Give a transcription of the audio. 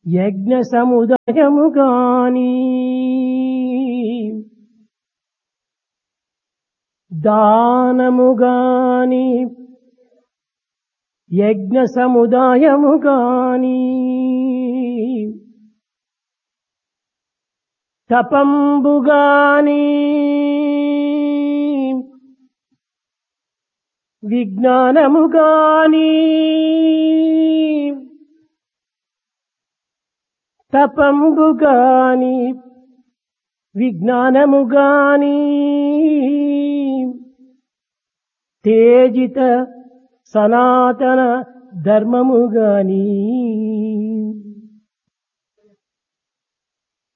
యజ్ఞ సముదాయము గాని దానము గాని యజ్ఞ సముదాయము గాని తపంబు గాని విజ్ఞానము గాని తపంబు గాని విజ్ఞానము గాని తేజిత సనాతన ధర్మము గాని